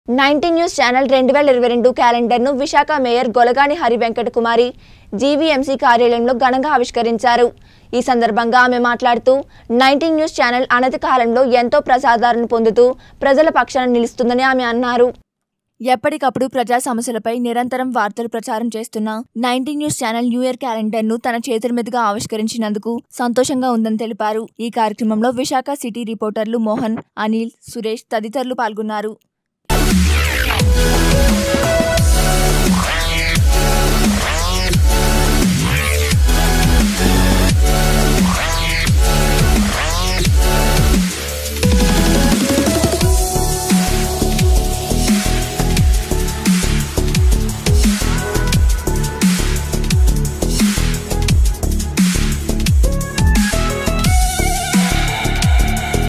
nineteen news channel రెండు వేల ఇరవై రెండు క్యాలెండర్ను విశాఖ మేయర్ గొలగాని హరి వెంకట కుమారి జీవీఎంసీ కార్యాలయంలో ఘనంగా ఆవిష్కరించారు ఈ సందర్భంగా ఆమె మాట్లాడుతూ నైన్టీన్ న్యూస్ ఛానల్ అనతి కాలంలో ఎంతో ప్రజాదరణ పొందుతూ ప్రజల పక్షాన నిలుస్తుందని ఆమె అన్నారు ఎప్పటికప్పుడు ప్రజా సమస్యలపై నిరంతరం వార్తలు ప్రచారం చేస్తున్న nineteen news channel new year calendar ను తన చేతుల మీదుగా ఆవిష్కరించినందుకు సంతోషంగా ఉందని తెలిపారు ఈ కార్యక్రమంలో విశాఖ సిటీ రిపోర్టర్లు మోహన్ అనిల్ సురేష్ తదితరులు పాల్గొన్నారు